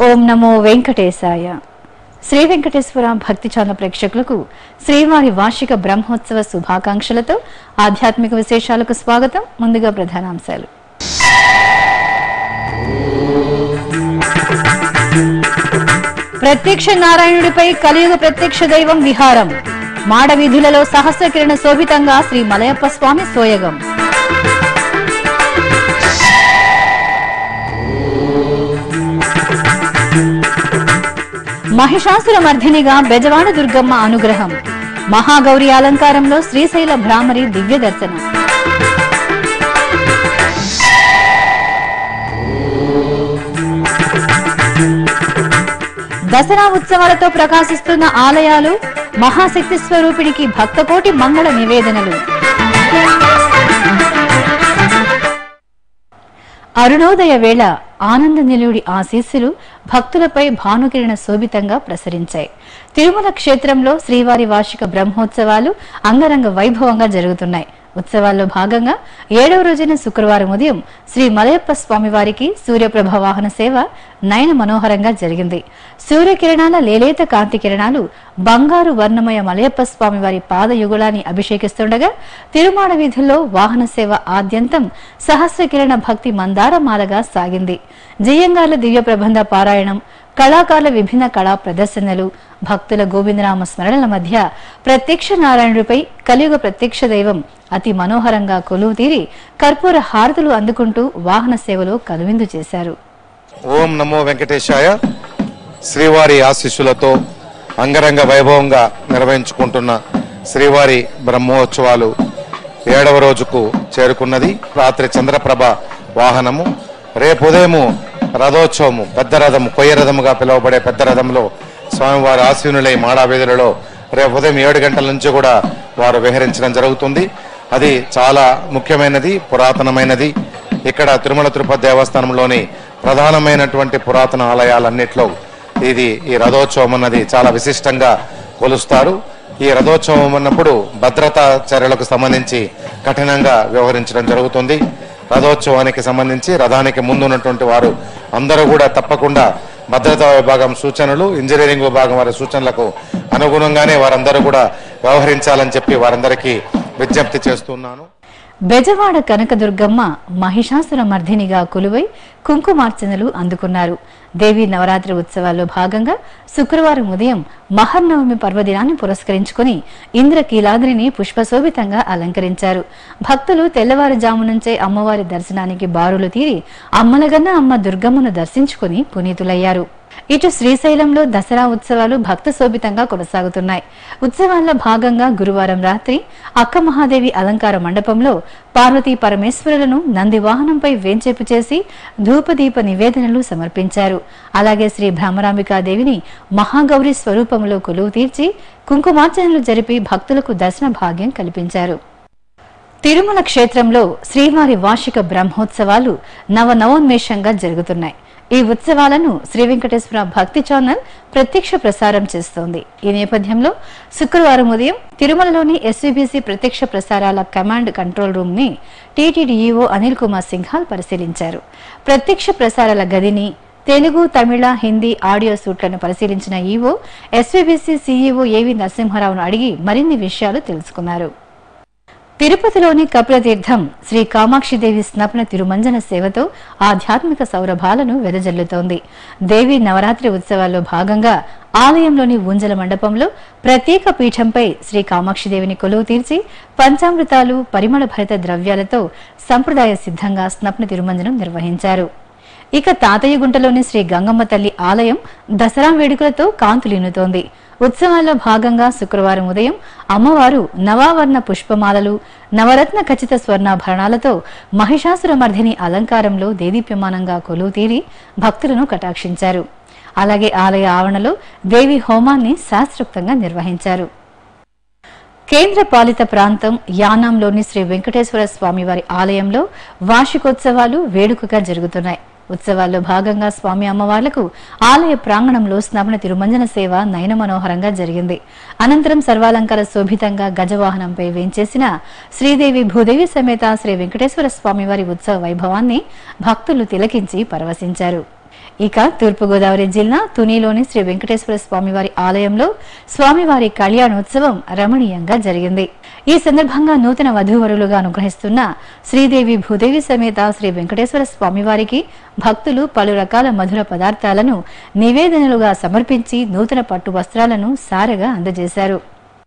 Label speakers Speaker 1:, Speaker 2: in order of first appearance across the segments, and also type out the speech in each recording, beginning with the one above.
Speaker 1: ఓం నమో వెంకటేశాయ శ్రీ వెంకటేశ్వర భక్తి ఛానల్ ప్రేక్షకులకు శ్రీవారి వార్షిక బ్రహ్మోత్సవ శుభాకాంక్షలతో ఆధ్యాత్మిక విశేషాలకు స్వాగతం ముందుగా ప్రధానాంశాలు ప్రత్యక్ష నారాయణుడిపై కలియుగ ప్రత్యక్ష దైవం విహారం మాడ వీధులలో సహస్ర కిరణ శోభితంగా శ్రీ మలయప్ప స్వామి సోయగం మహిషాసుర మర్ధినిగా బెజవాడ దుర్గమ్మ అనుగ్రహం మహాగౌరి అలంకారంలో శ్రీశైల భ్రామరి దివ్య దర్శనం దసరా ఉత్సవాలతో ప్రకాశిస్తున్న ఆలయాలు మహాశక్తి స్వరూపిణికి భక్తకోటి మంగళ నివేదనలు అరుణోదయ వేళ ఆనంద నిలుడి ఆశీస్సులు భక్తులపై భానుకిరణ శోభితంగా ప్రసరించాయి తిరుమల క్షేత్రంలో శ్రీవారి వార్షిక బ్రహ్మోత్సవాలు అంగరంగ వైభవంగా జరుగుతున్నాయి ఉత్సవాల్లో భాగంగా ఏడవ రోజున శుక్రవారం ఉదయం శ్రీ మలయప్ప స్వామివారికి సూర్యప్రభ వాహన సేవ నయన మనోహరంగా జరిగింది సూర్యకిరణాల లేలేత కాంతి కిరణాలు బంగారు వర్ణమయ మలయప్ప స్వామివారి పాదయుగుళాన్ని అభిషేకిస్తుండగా తిరుమాడ వీధుల్లో వాహన సేవ ఆద్యంతం సహస్ర కిరణ భక్తి మందారమాలగా సాగింది జయంగార్ల దివ్య ప్రబంధ పారాయణం కళాకారుల విభిన్న కళా ప్రదర్శనలు భక్తుల గోవిందనామ స్మరణల మధ్య ప్రత్యక్ష నారాయణుడిపై కలియుగ ప్రత్యక్ష దైవం అతి మనోహరంగా కొలువు తీరి కర్పూర హారతులు అందుకుంటూ వాహన సేవలో కనువిందు చేశారు
Speaker 2: ఓం నమో వెంకటేశాయ శ్రీవారి ఆశీస్సులతో అంగరంగ వైభవంగా నిర్వహించుకుంటున్న శ్రీవారి బ్రహ్మోత్సవాలు ఏడవ రోజుకు చేరుకున్నది రాత్రి చంద్రప్రభ వాహనము రేపు ఉదయము రథోత్సవము పెద్ద రథము కొయ్య రథముగా పిలువబడే పెద్ద రథంలో స్వామివారి ఆశీనులై మాడావేదులలో రేపు ఉదయం ఏడు గంటల నుంచి కూడా వారు విహరించడం జరుగుతుంది అది చాలా ముఖ్యమైనది పురాతనమైనది ఇక్కడ తిరుమల తిరుపతి దేవస్థానంలోని ప్రధానమైనటువంటి పురాతన ఆలయాలన్నిట్లో ఇది ఈ రథోత్సవం అన్నది చాలా విశిష్టంగా కొలుస్తారు ఈ రథోత్సవం అన్నప్పుడు భద్రతా చర్యలకు సంబంధించి కఠినంగా వ్యవహరించడం జరుగుతుంది రథోత్సవానికి సంబంధించి రథానికి ముందు ఉన్నటువంటి వారు అందరూ కూడా తప్పకుండా భద్రతా విభాగం సూచనలు ఇంజనీరింగ్ విభాగం వారి సూచనలకు అనుగుణంగానే వారందరూ కూడా వ్యవహరించాలని చెప్పి వారందరికీ విజ్ఞప్తి చేస్తున్నాను
Speaker 1: బెజవాడ కనకదుర్గమ్మ మహిషాసుర మర్దినిగా కొలువై కుంకుమార్చనలు అందుకున్నారు దేవి నవరాత్రి ఉత్సవాల్లో భాగంగా శుక్రవారం ఉదయం మహర్నవమి పర్వదినాన్ని పురస్కరించుకుని ఇంద్రకీలాద్రిని పుష్పశోభితంగా అలంకరించారు భక్తులు తెల్లవారుజాము నుంచే అమ్మవారి దర్శనానికి బారులు తీరి అమ్మలగన్న అమ్మ దుర్గమ్మను దర్శించుకుని పునీతులయ్యారు ఇటు శ్రీశైలంలో దసరా ఉత్సవాలు భక్త శోభితంగా కొనసాగుతున్నాయి ఉత్సవాల్లో భాగంగా గురువారం రాత్రి అక్క మహాదేవి అలంకార మండపంలో పార్వతీ పరమేశ్వరులను నంది వాహనంపై వేంచేపు చేసి ధూపదీప నివేదనలు సమర్పించారు అలాగే శ్రీ భ్రమరాంబికాదేవిని మహాగౌరి స్వరూపంలో కొలువు తీర్చి కుంకుమార్చనలు జరిపి భక్తులకు దర్శన భాగ్యం కల్పించారు తిరుమల క్షేత్రంలో శ్రీవారి వార్షిక బ్రహ్మోత్సవాలు నవ నవోన్మేషంగా జరుగుతున్నాయి ఈ ఉత్సవాలను శ్రీ వెంకటేశ్వర భక్తి ఛానల్ ప్రత్యక్ష ప్రసారం చేస్తోంది ఈ నేపథ్యంలో శుక్రవారం ఉదయం తిరుమలలోని ఎస్వీబీసీ ప్రత్యక్ష ప్రసారాల కమాండ్ కంట్రోల్ రూమ్ ని టీటీడీఈఓ అనిల్ కుమార్ సింఘాల్ పరిశీలించారు ప్రత్యక్ష ప్రసారాల గదిని తెలుగు తమిళ హిందీ ఆడియో సూట్లను పరిశీలించిన ఈవో ఎస్వీబీసీ సీఈఓ ఏవి నరసింహారావును అడిగి మరిన్ని విషయాలు తెలుసుకున్నారు తిరుపతిలోని కపిలతీర్థం శ్రీ కామాక్షిదేవి స్నపన తిరుమంజన సేవతో ఆధ్యాత్మిక సౌరభాలను వెదజల్లుతోంది దేవి నవరాత్రి ఉత్సవాల్లో భాగంగా ఆలయంలోని ఊంజల మండపంలో ప్రత్యేక పీఠంపై శ్రీ కామాక్షిదేవిని కొలువు తీర్చి పంచామృతాలు పరిమళ భరిత ద్రవ్యాలతో సంప్రదాయ సిద్ధంగా స్నపన తిరుమంజనం నిర్వహించారు ఇక తాతయ్యగుంటలోని శ్రీ గంగమ్మ తల్లి ఆలయం దసరా వేడుకలతో కాంతులీనుతోంది ఉత్సవాల్లో భాగంగా శుక్రవారం ఉదయం అమ్మవారు నవావర్ణ పుష్పమాలలు నవరత్న ఖచ్చిత స్వర్ణాభరణాలతో మహిషాసుర మర్ధిని అలంకారంలో దేదీప్యమానంగా కొలువు తీరి భక్తులను కటాక్షించారు అలాగే ఆలయ ఆవరణలో దేవి హోమాన్ని శాస్త్రోక్తంగా నిర్వహించారు కేంద్ర పాలిత ప్రాంతం యానాంలోని శ్రీ వెంకటేశ్వర స్వామివారి ఆలయంలో వార్షికోత్సవాలు వేడుకగా జరుగుతున్నాయి ఉత్సవాల్లో భాగంగా స్వామి అమ్మవార్లకు ఆలయ ప్రాంగణంలో స్నపన తిరుమంజన సేవ నయన మనోహరంగా జరిగింది అనంతరం సర్వాలంకార శోభితంగా గజవాహనంపై వేంచేసిన శ్రీదేవి భూదేవి సమేత శ్రీ వెంకటేశ్వర స్వామివారి ఉత్సవ వైభవాన్ని భక్తులు తిలకించి పరవశించారు ఇక తూర్పుగోదావరి జిల్లా తునిలోని శ్రీ వెంకటేశ్వర స్వామివారి ఆలయంలో స్వామివారి కళ్యాణోత్సవం రమణీయంగా జరిగింది ఈ సందర్భంగా నూతన వధూవరులుగా అనుగ్రహిస్తున్న శ్రీదేవి భూదేవి సమేత శ్రీ వెంకటేశ్వర స్వామివారికి భక్తులు పలు రకాల మధుర పదార్థాలను నివేదనలుగా సమర్పించి నూతన పట్టు వస్త్రాలను సారగా అందజేశారు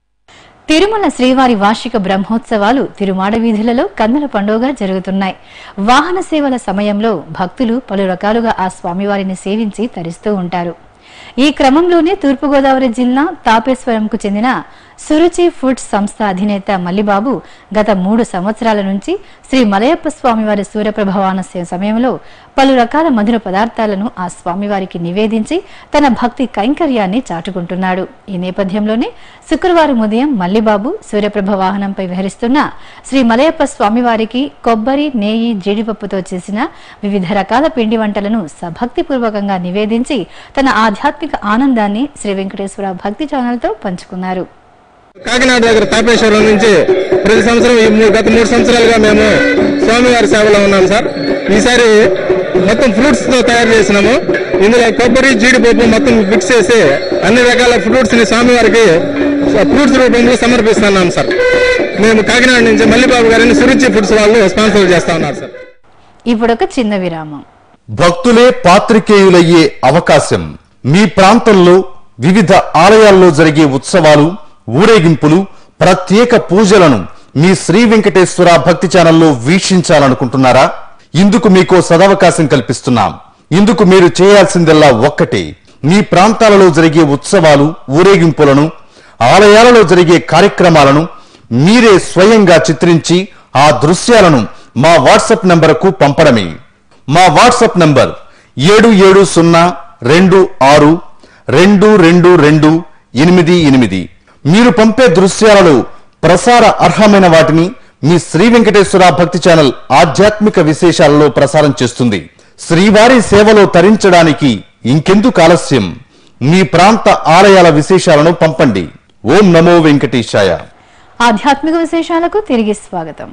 Speaker 1: తిరుమల శ్రీవారి వార్షిక బ్రహ్మోత్సవాలు తిరుమాడ వీధులలో కన్నుల పండుగగా జరుగుతున్నాయి వాహన సేవల సమయంలో భక్తులు పలు రకాలుగా ఆ స్వామివారిని సేవించి తరిస్తూ ఉంటారు ఈ క్రమంలోనే తూర్పుగోదావరి జిల్లా తాపేశ్వరంకు చెందిన సురుచి ఫుడ్స్ సంస్థ అధినేత మల్లిబాబు గత మూడు సంవత్సరాల నుంచి శ్రీ మలయప్ప స్వామివారి సూర్యప్రభవాన సే- సమయంలో పలు రకాల మధుర పదార్థాలను ఆ స్వామివారికి నివేదించి తన భక్తి కైంకర్యాన్ని చాటుకుంటున్నాడు ఈ నేపథ్యంలోనే శుక్రవారం ఉదయం మల్లిబాబు సూర్యప్రభ వాహనంపై విహరిస్తున్న శ్రీ మలయప్ప స్వామివారికి కొబ్బరి నేయి జీడిపప్పుతో చేసిన వివిధ రకాల పిండి వంటలను సభక్తిపూర్వకంగా నివేదించి తన ఆధ్యాత్మిక ఆనందాన్ని శ్రీ వెంకటేశ్వర భక్తి ఛానల్తో పంచుకున్నారు
Speaker 3: కాకినాడ దగ్గర తాపేశ్వరం నుంచి ప్రతి సంవత్సరం ఈ మూ- గత మూడు సంవత్సరాలుగా మేము స్వామివారి సేవలో ఉన్నాం సార్ ఈసారి మొత్తం ఫ్రూట్స్ తో తయారు చేసినాము ఇందులో కొబ్బరి జీడిపప్పు మొత్తం మిక్స్ చేసి అన్ని రకాల ఫ్రూట్స్ ని స్వామివారికి ఫ్రూట్స్ రూపంలో సమర్పిస్తున్నాం సార్ మేము కాకినాడ నుంచి మల్లిబాబు గారిని సురుచి ఫుడ్స్ వాళ్ళు స్పాన్సర్ చేస్తా ఉన్నారు సార్
Speaker 1: ఇప్పుడొక చిన్న విరామం
Speaker 4: భక్తులే పాత్రికేయులయ్యే అవకాశం మీ ప్రాంతంలో వివిధ ఆలయాల్లో జరిగే ఉత్సవాలు ఊరేగింపులు ప్రత్యేక పూజలను మీ శ్రీ వెంకటేశ్వర భక్తి ఛానల్లో వీక్షించాలనుకుంటున్నారా ఇందుకు మీకో సదవకాశం కల్పిస్తున్నాం ఇందుకు మీరు చేయాల్సిందల్లా ఒక్కటే మీ ప్రాంతాలలో జరిగే ఉత్సవాలు ఊరేగింపులను ఆలయాలలో జరిగే కార్యక్రమాలను మీరే స్వయంగా చిత్రించి ఆ దృశ్యాలను మా వాట్సాప్ నంబరుకు పంపడమే మా వాట్సాప్ నంబర్ ఏడు ఏడు సున్నా రెండు ఆరు రెండు రెండు రెండు ఎనిమిది ఎనిమిది మీరు పంపే దృశ్యాలలో ప్రసార అర్హమైన వాటిని మీ శ్రీ వెంకటేశ్వర భక్తి ఛానల్ ఆధ్యాత్మిక విశేషాలలో ప్రసారం చేస్తుంది శ్రీవారి సేవలో తరించడానికి ఇంకెందుకు ఆలస్యం మీ ప్రాంత ఆలయాల విశేషాలను పంపండి ఓం నమో వెంకటేశాయ
Speaker 1: ఆధ్యాత్మిక విశేషాలకు తిరిగి స్వాగతం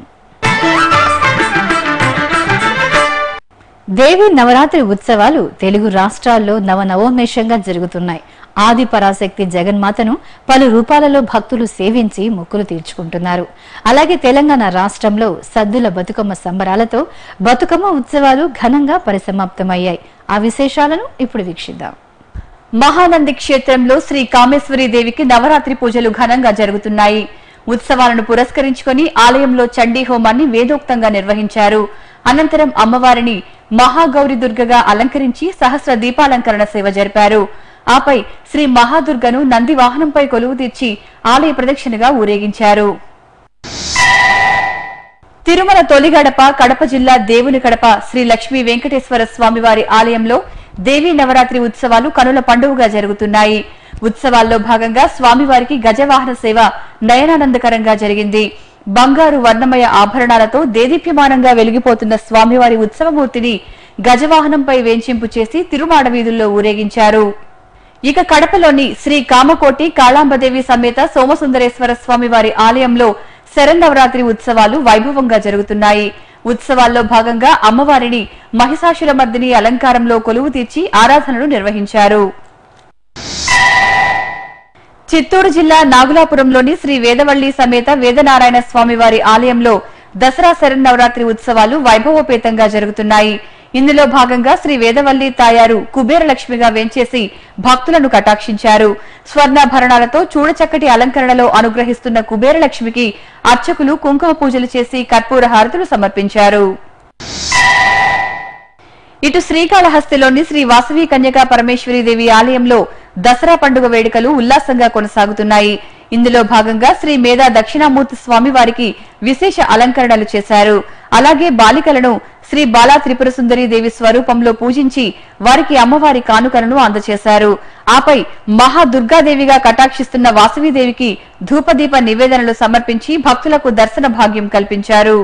Speaker 1: దేవి నవరాత్రి ఉత్సవాలు తెలుగు రాష్ట్రాల్లో నవనవోన్మేషంగా జరుగుతున్నాయి ఆది పరాశక్తి జగన్మాతను పలు రూపాలలో భక్తులు సేవించి మొక్కులు తీర్చుకుంటున్నారు అలాగే తెలంగాణ రాష్ట్రంలో సద్దుల బతుకమ్మ సంబరాలతో బతుకమ్మ ఉత్సవాలు ఘనంగా పరిసమాప్తమయ్యాయి ఆ విశేషాలను ఇప్పుడు వీక్షిద్దాం
Speaker 5: మహానంది క్షేత్రంలో శ్రీ కామేశ్వరి దేవికి నవరాత్రి పూజలు ఘనంగా జరుగుతున్నాయి ఉత్సవాలను పురస్కరించుకొని ఆలయంలో చండీ హోమాన్ని వేదోక్తంగా నిర్వహించారు అనంతరం అమ్మవారిని మహాగౌరి దుర్గగా అలంకరించి సహస్ర దీపాలంకరణ సేవ జరిపారు ఆపై శ్రీ మహాదుర్గను నంది వాహనంపై కొలువు తీర్చి ఆలయ ప్రదక్షిణగా ఊరేగించారు తిరుమల తొలి గడప కడప జిల్లా దేవుని కడప శ్రీ లక్ష్మీ వెంకటేశ్వర స్వామివారి ఆలయంలో దేవీ నవరాత్రి ఉత్సవాలు కనుల పండుగగా జరుగుతున్నాయి ఉత్సవాల్లో భాగంగా స్వామివారికి గజవాహన సేవ నయనానందకరంగా జరిగింది బంగారు వర్ణమయ ఆభరణాలతో దేదీప్యమానంగా వెలిగిపోతున్న స్వామివారి ఉత్సవమూర్తిని గజవాహనంపై వేంచింపు చేసి తిరుమాడ వీధుల్లో ఊరేగించారు ఇక కడపలోని శ్రీ కామకోటి కాళాంబదేవి సమేత సోమసుందరేశ్వర స్వామి వారి ఆలయంలో శరన్నవరాత్రి ఉత్సవాలు వైభవంగా జరుగుతున్నాయి ఉత్సవాల్లో భాగంగా అమ్మవారిని మహిషాసురమర్దిని అలంకారంలో కొలువు తీర్చి ఆరాధనలు నిర్వహించారు చిత్తూరు జిల్లా నాగులాపురంలోని శ్రీ వేదవల్లి సమేత వేదనారాయణ స్వామి వారి ఆలయంలో దసరా శరన్నవరాత్రి ఉత్సవాలు వైభవోపేతంగా జరుగుతున్నాయి ఇందులో భాగంగా శ్రీ వేదవల్లి తాయారు కుబేర లక్ష్మిగా వెంచేసి భక్తులను కటాక్షించారు స్వర్ణాభరణాలతో చూడచక్కటి అలంకరణలో అనుగ్రహిస్తున్న కుబేర లక్ష్మికి అర్చకులు కుంకుమ పూజలు చేసి కర్పూర హారతులు సమర్పించారు ఇటు శ్రీకాళహస్తిలోని శ్రీ వాసవి కన్యకా పరమేశ్వరి దేవి ఆలయంలో దసరా పండుగ వేడుకలు ఉల్లాసంగా కొనసాగుతున్నాయి ఇందులో భాగంగా శ్రీ మేధా దక్షిణామూర్తి స్వామి వారికి విశేష అలంకరణలు చేశారు అలాగే బాలికలను శ్రీ బాలా త్రిపుర సుందరి దేవి స్వరూపంలో పూజించి వారికి అమ్మవారి కానుకలను అందజేశారు ఆపై మహాదుర్గాదేవిగా కటాక్షిస్తున్న వాసవీదేవికి ధూపదీప నివేదనలు సమర్పించి భక్తులకు దర్శన భాగ్యం కల్పించారు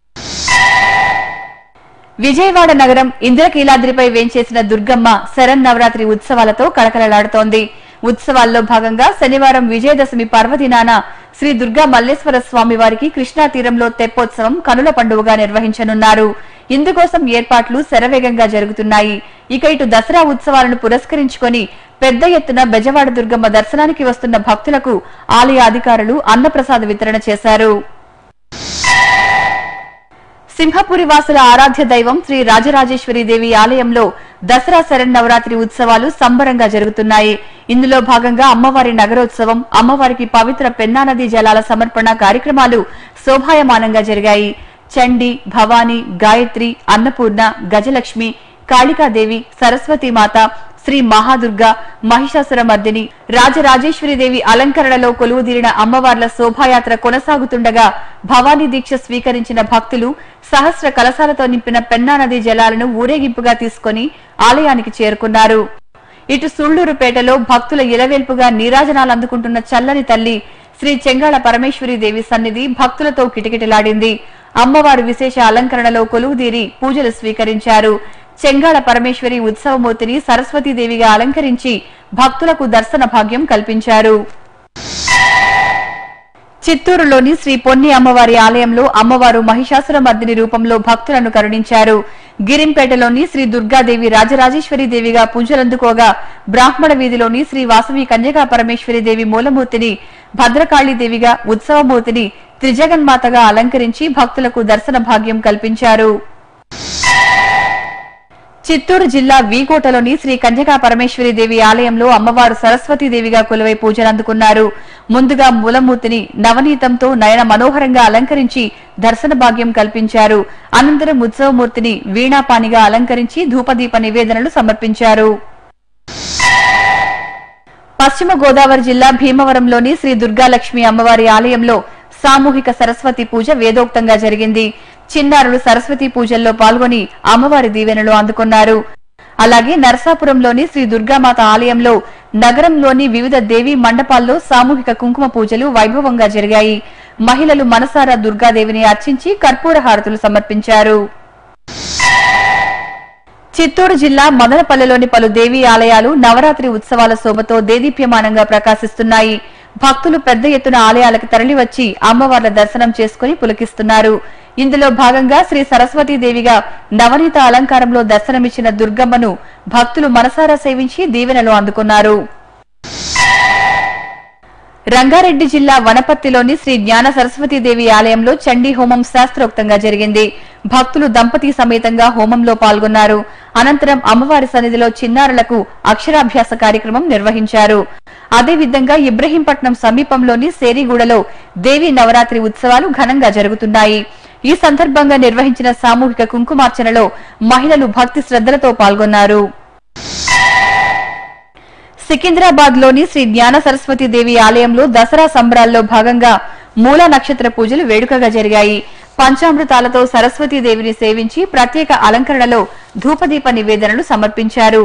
Speaker 5: విజయవాడ నగరం ఇంద్రకీలాద్రిపై వేంచేసిన దుర్గమ్మ శరన్నవరాత్రి ఉత్సవాలతో కళకళలాడుతోంది ఉత్సవాల్లో భాగంగా శనివారం విజయదశమి పర్వదినాన శ్రీ దుర్గా మల్లేశ్వర స్వామి వారికి కృష్ణా తీరంలో తెప్పోత్సవం కనుల పండుగగా నిర్వహించనున్నారు ఇందుకోసం ఏర్పాట్లు శరవేగంగా జరుగుతున్నాయి ఇక ఇటు దసరా ఉత్సవాలను పురస్కరించుకొని పెద్ద ఎత్తున బెజవాడ దుర్గమ్మ దర్శనానికి వస్తున్న భక్తులకు ఆలయ అధికారులు అన్నప్రసాద వితరణ చేశారు సింహపురి వాసుల ఆరాధ్య దైవం శ్రీ రాజరాజేశ్వరి దేవి ఆలయంలో దసరా శరన్నవరాత్రి ఉత్సవాలు సంబరంగా జరుగుతున్నాయి ఇందులో భాగంగా అమ్మవారి నగరోత్సవం అమ్మవారికి పవిత్ర పెన్నా నదీ జలాల సమర్పణ కార్యక్రమాలు శోభాయమానంగా జరిగాయి చండి భవానీ గాయత్రి అన్నపూర్ణ గజలక్ష్మి కాళికాదేవి సరస్వతీమాత శ్రీ మహాదుర్గ మహిషాసుర మర్దిని రాజరాజేశ్వరిదేవి అలంకరణలో కొలువుదీరిన అమ్మవార్ల శోభాయాత్ర కొనసాగుతుండగా భవానీ దీక్ష స్వీకరించిన భక్తులు సహస్ర కలశాలతో నింపిన పెన్నా నదీ జలాలను ఊరేగింపుగా తీసుకొని ఆలయానికి చేరుకున్నారు ఇటు సుళ్లూరుపేటలో భక్తుల ఇలవేల్పుగా నీరాజనాలు అందుకుంటున్న చల్లని తల్లి శ్రీ చెంగాళ పరమేశ్వరి దేవి సన్నిధి భక్తులతో కిటకిటలాడింది అమ్మవారు విశేష అలంకరణలో కొలువుదీరి పూజలు స్వీకరించారు చెంగాళ పరమేశ్వరి ఉత్సవమూర్తిని సరస్వతీదేవిగా అలంకరించి భక్తులకు దర్శన భాగ్యం కల్పించారు చిత్తూరులోని శ్రీ పొన్ని అమ్మవారి ఆలయంలో అమ్మవారు మహిషాసుర మర్దిని రూపంలో భక్తులను కరుణించారు గిరింపేటలోని శ్రీ దుర్గాదేవి రాజరాజేశ్వరి దేవిగా పూజలందుకోగా బ్రాహ్మణ వీధిలోని శ్రీ వాసవి కన్యకా పరమేశ్వరి దేవి మూలమూర్తిని భద్రకాళీ దేవిగా ఉత్సవమూర్తిని త్రిజగన్మాతగా అలంకరించి భక్తులకు దర్శన భాగ్యం కల్పించారు చిత్తూరు జిల్లా వీకోటలోని శ్రీ కన్యకా పరమేశ్వరి దేవి ఆలయంలో అమ్మవారు సరస్వతీదేవిగా కొలువై పూజలు అందుకున్నారు ముందుగా మూలమూర్తిని నవనీతంతో నయన మనోహరంగా అలంకరించి దర్శన భాగ్యం కల్పించారు అనంతరం ఉత్సవమూర్తిని వీణాపానిగా అలంకరించి ధూపదీప నివేదనలు సమర్పించారు పశ్చిమ గోదావరి జిల్లా భీమవరంలోని శ్రీ దుర్గాలక్ష్మి అమ్మవారి ఆలయంలో సామూహిక సరస్వతి పూజ వేదోక్తంగా జరిగింది చిన్నారులు సరస్వతి పూజల్లో పాల్గొని అమ్మవారి దీవెనలు అందుకున్నారు అలాగే నరసాపురంలోని శ్రీ దుర్గామాత ఆలయంలో నగరంలోని వివిధ దేవీ మండపాల్లో సామూహిక కుంకుమ పూజలు వైభవంగా జరిగాయి మహిళలు మనసారా దుర్గాదేవిని అర్చించి కర్పూర హారతులు సమర్పించారు చిత్తూరు జిల్లా మదనపల్లెలోని పలు దేవీ ఆలయాలు నవరాత్రి ఉత్సవాల శోభతో దేదీప్యమానంగా ప్రకాశిస్తున్నాయి భక్తులు పెద్ద ఎత్తున ఆలయాలకు తరలివచ్చి అమ్మవార్ల దర్శనం చేసుకుని పులకిస్తున్నారు ఇందులో భాగంగా శ్రీ సరస్వతీదేవిగా నవనీత అలంకారంలో దర్శనమిచ్చిన దుర్గమ్మను భక్తులు మనసారా సేవించి దీవెనలు అందుకున్నారు రంగారెడ్డి జిల్లా వనపర్తిలోని శ్రీ జ్ఞాన సరస్వతీదేవి ఆలయంలో చండీ హోమం శాస్త్రోక్తంగా జరిగింది భక్తులు దంపతి సమేతంగా హోమంలో పాల్గొన్నారు అనంతరం అమ్మవారి సన్నిధిలో చిన్నారులకు అక్షరాభ్యాస కార్యక్రమం నిర్వహించారు అదేవిధంగా ఇబ్రహీంపట్నం సమీపంలోని సేరిగూడలో దేవి నవరాత్రి ఉత్సవాలు ఘనంగా జరుగుతున్నాయి ఈ సందర్భంగా నిర్వహించిన సామూహిక కుంకుమార్చనలో మహిళలు భక్తి శ్రద్ధలతో పాల్గొన్నారు సికింద్రాబాద్ లోని శ్రీ జ్ఞాన సరస్వతి దేవి ఆలయంలో దసరా సంబరాల్లో భాగంగా మూల నక్షత్ర పూజలు వేడుకగా జరిగాయి పంచామృతాలతో సరస్వతీ దేవిని సేవించి ప్రత్యేక అలంకరణలో ధూపదీప నివేదనలు సమర్పించారు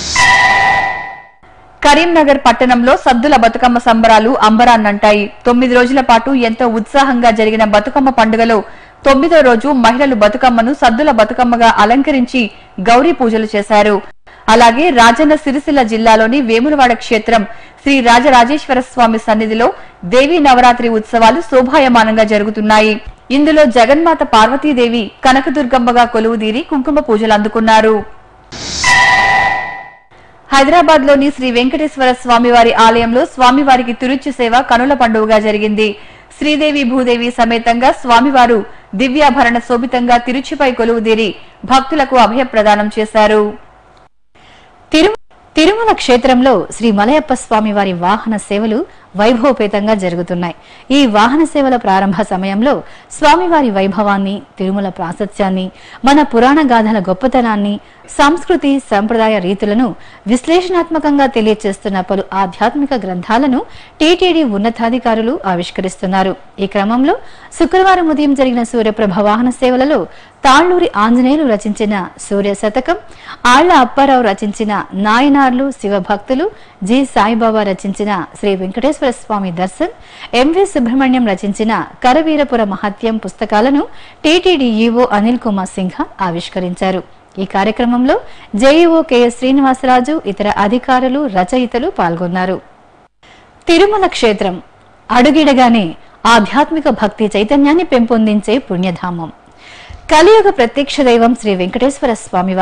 Speaker 5: కరీంనగర్ పట్టణంలో సద్దుల బతుకమ్మ సంబరాలు అంబరాన్నంటాయి తొమ్మిది రోజుల పాటు ఎంతో ఉత్సాహంగా జరిగిన బతుకమ్మ పండుగలో తొమ్మిదో రోజు మహిళలు బతుకమ్మను సద్దుల బతుకమ్మగా అలంకరించి గౌరీ పూజలు చేశారు అలాగే రాజన్న సిరిసిల్ల జిల్లాలోని వేములవాడ క్షేత్రం శ్రీ రాజరాజేశ్వర స్వామి సన్నిధిలో దేవీ నవరాత్రి ఉత్సవాలు శోభాయమానంగా జరుగుతున్నాయి ఇందులో జగన్మాత పార్వతీదేవి కనకదుర్గమ్మగా కొలువుదీరి కుంకుమ పూజలు అందుకున్నారు హైదరాబాద్ లోని శ్రీ వెంకటేశ్వర స్వామివారి ఆలయంలో స్వామివారికి తిరుచి సేవ కనుల పండుగగా జరిగింది శ్రీదేవి భూదేవి సమేతంగా స్వామివారు దివ్యాభరణ శోభితంగా తిరుచిపై కొలువుదీరి భక్తులకు అభయప్రదానం చేశారు
Speaker 1: తిరు- తిరుమల క్షేత్రంలో శ్రీ మలయప్ప స్వామి వారి వాహన సేవలు వైభవపేతంగా జరుగుతున్నాయి ఈ వాహన సేవల ప్రారంభ సమయంలో స్వామివారి వైభవాన్ని తిరుమల ప్రాశస్త్యాన్ని మన పురాణ గాథల గొప్పతనాన్ని సంస్కృతి సంప్రదాయ రీతులను విశ్లేషణాత్మకంగా తెలియచేస్తున్న పలు ఆధ్యాత్మిక గ్రంథాలను టీటీడీ ఉన్నతాధికారులు ఆవిష్కరిస్తున్నారు ఈ క్రమంలో శుక్రవారం ఉదయం జరిగిన సూర్యప్రభ వాహన సేవలలో తాళ్లూరి ఆంజనేయులు రచించిన సూర్య శతకం ఆళ్ల అప్పారావు రచించిన నాయనార్లు శివభక్తులు జి సాయిబాబా రచించిన శ్రీ వెంకటేశ్వర స్వామి దర్శన్ ఎంవి సుబ్రహ్మణ్యం రచించిన కరవీరపుర మహత్యం పుస్తకాలను టీటీడీ ఈవో అనిల్ కుమార్ సింఘ ఆవిష్కరించారు ఈ కార్యక్రమంలో జేఈఓ కెఎస్ శ్రీనివాసరాజు ఇతర అధికారులు రచయితలు పాల్గొన్నారు తిరుమల క్షేత్రం అడుగిడగానే ఆధ్యాత్మిక భక్తి చైతన్యాన్ని పెంపొందించే పుణ్యధామం కలియుగ ప్రత్యక్ష దైవం శ్రీ వెంకటేశ్వర స్వామివారు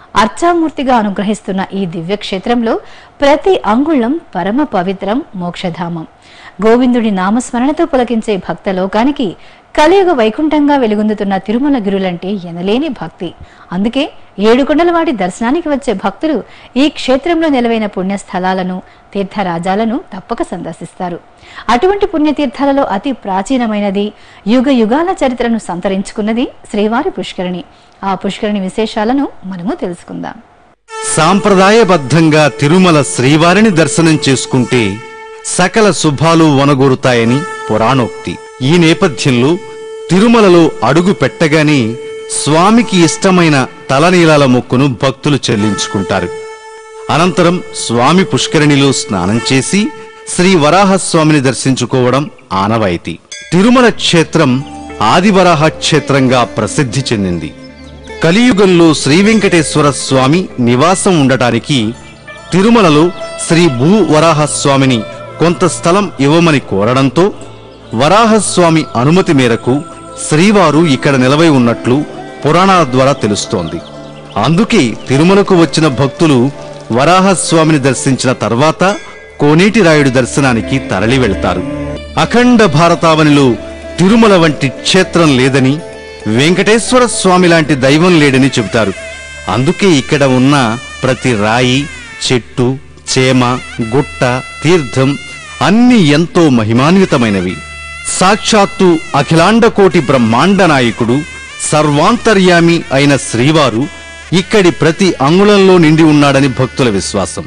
Speaker 1: అర్చామూర్తిగా అనుగ్రహిస్తున్న ఈ దివ్య క్షేత్రంలో ప్రతి అంగుళం పరమ పవిత్రం మోక్షధామం గోవిందుడి నామస్మరణతో పులకించే భక్త లోకానికి కలియుగ వైకుంఠంగా వెలుగొందుతున్న తిరుమల గిరులంటే ఎనలేని భక్తి అందుకే ఏడుకొండల వాటి దర్శనానికి వచ్చే భక్తులు ఈ క్షేత్రంలో నిలవైన పుణ్యస్థలాలను తీర్థరాజాలను తప్పక సందర్శిస్తారు అటువంటి పుణ్యతీర్థాలలో అతి ప్రాచీనమైనది యుగ యుగాల చరిత్రను సంతరించుకున్నది శ్రీవారి పుష్కరిణి ఆ పుష్కరిణి విశేషాలను మనము తెలుసుకుందాం
Speaker 4: సాంప్రదాయబద్ధంగా తిరుమల శ్రీవారిని దర్శనం చేసుకుంటే సకల శుభాలు వనగూరుతాయని పురాణోక్తి ఈ నేపథ్యంలో తిరుమలలో అడుగు పెట్టగానే స్వామికి ఇష్టమైన తలనీలాల మొక్కును భక్తులు చెల్లించుకుంటారు అనంతరం స్వామి పుష్కరిణిలో స్నానం చేసి శ్రీ వరాహస్వామిని దర్శించుకోవడం ఆనవాయితీ తిరుమల క్షేత్రం ఆదివరాహ క్షేత్రంగా ప్రసిద్ధి చెందింది కలియుగంలో శ్రీ వెంకటేశ్వర స్వామి నివాసం ఉండటానికి తిరుమలలో శ్రీ భూ వరాహస్వామిని కొంత స్థలం ఇవ్వమని కోరడంతో వరాహస్వామి అనుమతి మేరకు శ్రీవారు ఇక్కడ నిలవై ఉన్నట్లు పురాణాల ద్వారా తెలుస్తోంది అందుకే తిరుమలకు వచ్చిన భక్తులు వరాహస్వామిని దర్శించిన తర్వాత కోనేటి రాయుడు దర్శనానికి తరలి వెళ్తారు అఖండ భారతావనిలో తిరుమల వంటి క్షేత్రం లేదని వెంకటేశ్వర స్వామి లాంటి దైవం లేడని చెబుతారు అందుకే ఇక్కడ ఉన్న ప్రతి రాయి చెట్టు చేమ గుట్ట తీర్థం అన్ని ఎంతో మహిమాన్వితమైనవి సాక్షాత్తు అఖిలాండకోటి బ్రహ్మాండ నాయకుడు సర్వాంతర్యామి అయిన శ్రీవారు ఇక్కడి ప్రతి అంగుళంలో నిండి ఉన్నాడని భక్తుల విశ్వాసం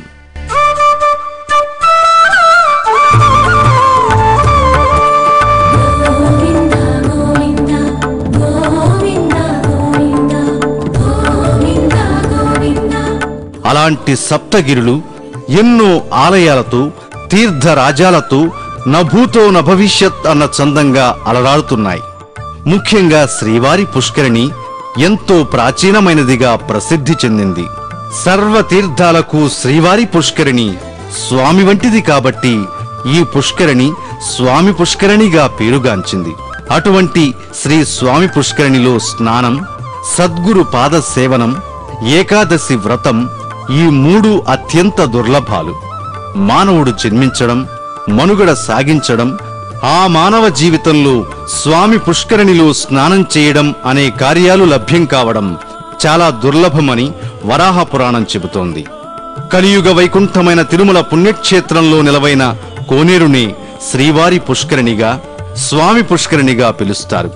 Speaker 6: గోవింద గోవింద గోవింద గోవింద గోవింద గోవింద
Speaker 4: అలాంటి సప్తగిరులు ఎన్నో ఆలయాలతో తీర్థరాజాలతో నభూతో నభవిష్యత్ అన్న చందంగా అలరాడుతున్నాయి ముఖ్యంగా శ్రీవారి పుష్కరిణి ఎంతో ప్రాచీనమైనదిగా ప్రసిద్ధి చెందింది సర్వ తీర్థాలకు శ్రీవారి పుష్కరిణి స్వామి వంటిది కాబట్టి ఈ పుష్కరిణి స్వామి పుష్కరిణిగా పేరుగాంచింది అటువంటి శ్రీ స్వామి పుష్కరిణిలో స్నానం సద్గురు పాద సేవనం ఏకాదశి వ్రతం ఈ మూడు అత్యంత దుర్లభాలు మానవుడు జన్మించడం మనుగడ సాగించడం ఆ మానవ జీవితంలో స్వామి పుష్కరిణిలో స్నానం చేయడం అనే కార్యాలు లభ్యం కావడం చాలా దుర్లభమని వరాహ పురాణం చెబుతోంది కలియుగ వైకుంఠమైన తిరుమల పుణ్యక్షేత్రంలో నిలవైన కోనేరుని శ్రీవారి పుష్కరిణిగా స్వామి పుష్కరిణిగా పిలుస్తారు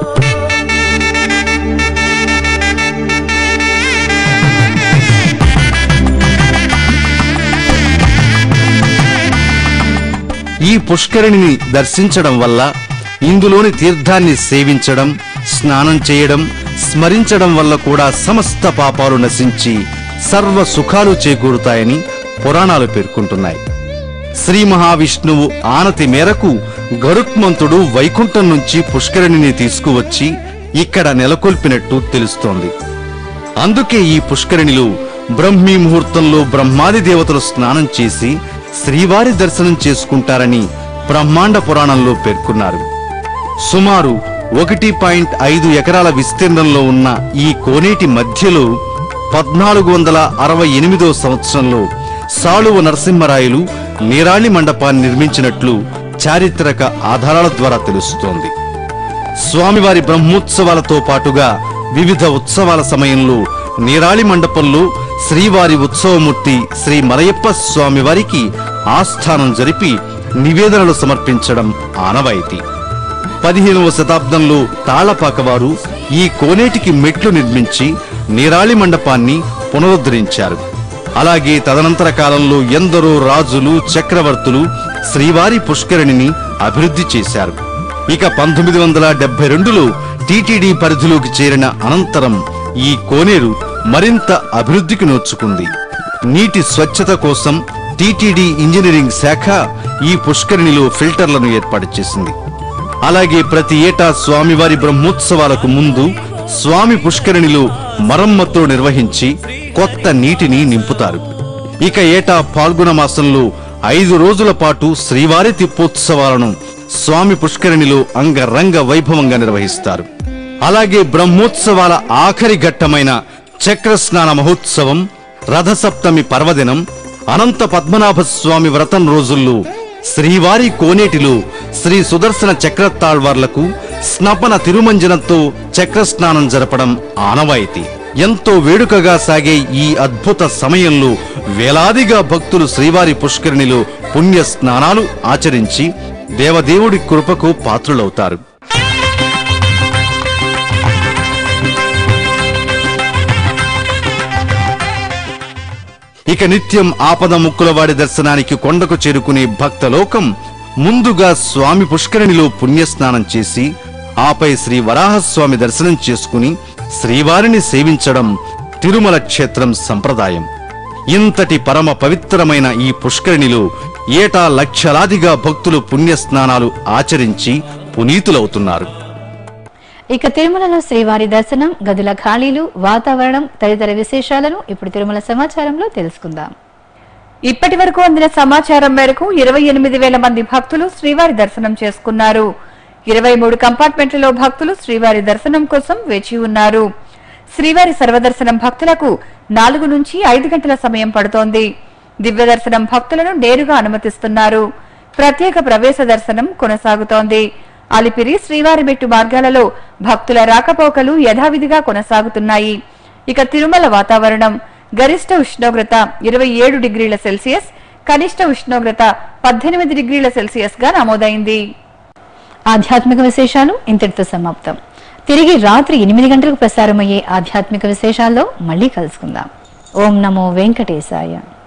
Speaker 4: ఈ పుష్కరిణిని దర్శించడం వల్ల ఇందులోని తీర్థాన్ని సేవించడం స్నానం చేయడం స్మరించడం వల్ల కూడా సమస్త పాపాలు నశించి సర్వ సుఖాలు చేకూరుతాయని పురాణాలు పేర్కొంటున్నాయి శ్రీ మహావిష్ణువు ఆనతి మేరకు గరుత్మంతుడు వైకుంఠం నుంచి పుష్కరిణిని తీసుకువచ్చి ఇక్కడ నెలకొల్పినట్టు తెలుస్తోంది అందుకే ఈ పుష్కరిణిలో బ్రహ్మీ ముహూర్తంలో బ్రహ్మాది దేవతలు స్నానం చేసి శ్రీవారి దర్శనం చేసుకుంటారని బ్రహ్మాండ పురాణంలో పేర్కొన్నారు సుమారు ఒకటి పాయింట్ ఐదు ఎకరాల విస్తీర్ణంలో ఉన్న ఈ కోనేటి మధ్యలో పద్నాలుగు వందల అరవై ఎనిమిదో సంవత్సరంలో సాళువ నరసింహరాయలు నీరాళి మండపాన్ని నిర్మించినట్లు చారిత్రక ఆధారాల ద్వారా తెలుస్తోంది స్వామివారి బ్రహ్మోత్సవాలతో పాటుగా వివిధ ఉత్సవాల సమయంలో నీరాళి మండపంలో శ్రీవారి ఉత్సవమూర్తి శ్రీ మలయప్ప స్వామివారికి ఆస్థానం జరిపి నివేదనలు సమర్పించడం ఆనవాయితీ పదిహేనవ శతాబ్దంలో తాళపాకవారు ఈ కోనేటికి మెట్లు నిర్మించి నీరాళి మండపాన్ని పునరుద్ధరించారు అలాగే తదనంతర కాలంలో ఎందరో రాజులు చక్రవర్తులు శ్రీవారి పుష్కరిణిని అభివృద్ధి చేశారు ఇక పంతొమ్మిది వందల డెబ్బై రెండులో టీటీడీ పరిధిలోకి చేరిన అనంతరం ఈ కోనేరు మరింత అభివృద్ధికి నోచుకుంది నీటి స్వచ్ఛత కోసం టీటీడీ ఇంజనీరింగ్ శాఖ ఈ పుష్కరిణిలో ఫిల్టర్లను ఏర్పాటు చేసింది అలాగే ప్రతి ఏటా స్వామివారి బ్రహ్మోత్సవాలకు ముందు స్వామి పుష్కరిణిలో మరమ్మతులు నిర్వహించి కొత్త నీటిని నింపుతారు ఇక ఏటా పాల్గొన మాసంలో ఐదు రోజుల పాటు శ్రీవారి తిప్పోత్సవాలను స్వామి పుష్కరిణిలో అంగరంగ వైభవంగా నిర్వహిస్తారు అలాగే బ్రహ్మోత్సవాల ఆఖరి ఘట్టమైన చక్రస్నాన మహోత్సవం రథసప్తమి పర్వదినం అనంత పద్మనాభ స్వామి వ్రతం రోజుల్లో శ్రీవారి కోనేటిలో శ్రీ సుదర్శన చక్రతాళ్వార్లకు స్నపన తిరుమంజనంతో చక్రస్నానం జరపడం ఆనవాయితీ ఎంతో వేడుకగా సాగే ఈ అద్భుత సమయంలో వేలాదిగా భక్తులు శ్రీవారి పుష్కరిణిలో పుణ్య స్నానాలు ఆచరించి దేవదేవుడి కృపకు పాత్రులవుతారు ఇక నిత్యం ఆపద ముక్కులవాడి దర్శనానికి కొండకు చేరుకునే భక్తలోకం ముందుగా స్వామి పుష్కరిణిలో పుణ్యస్నానం చేసి ఆపై శ్రీ వరాహస్వామి దర్శనం చేసుకుని శ్రీవారిని సేవించడం తిరుమల క్షేత్రం సంప్రదాయం ఇంతటి పరమ పవిత్రమైన ఈ పుష్కరిణిలో ఏటా లక్షలాదిగా భక్తులు పుణ్యస్నానాలు ఆచరించి పునీతులవుతున్నారు
Speaker 1: ఇక తిరుమలలో శ్రీవారి దర్శనం గదుల ఖాళీలు వాతావరణం తదితర విశేషాలను ఇప్పుడు తిరుమల సమాచారంలో తెలుసుకుందాం
Speaker 5: ఇప్పటి వరకు అందిన సమాచారం మేరకు ఇరవై ఎనిమిది వేల మంది భక్తులు శ్రీవారి దర్శనం చేసుకున్నారు ఇరవై మూడు కంపార్ట్మెంట్లలో భక్తులు శ్రీవారి దర్శనం కోసం వేచి ఉన్నారు శ్రీవారి సర్వదర్శనం భక్తులకు నాలుగు నుంచి ఐదు గంటల సమయం పడుతోంది దివ్య దర్శనం భక్తులను నేరుగా అనుమతిస్తున్నారు ప్రత్యేక ప్రవేశ దర్శనం కొనసాగుతోంది అలిపిరి శ్రీవారి మెట్టు మార్గాలలో భక్తుల రాకపోకలు యథావిధిగా కొనసాగుతున్నాయి ఇక తిరుమల వాతావరణం గరిష్ట ఉష్ణోగ్రత ఇరవై ఏడు డిగ్రీల సెల్సియస్ కనిష్ట ఉష్ణోగ్రత పద్దెనిమిది డిగ్రీల సెల్సియస్ గా నమోదైంది
Speaker 1: ఆధ్యాత్మిక విశేషాలు ఇంతటితో సమాప్తం తిరిగి రాత్రి ఎనిమిది గంటలకు ప్రసారమయ్యే ఆధ్యాత్మిక విశేషాల్లో మళ్ళీ కలుసుకుందాం ఓం నమో వెంకటేశాయ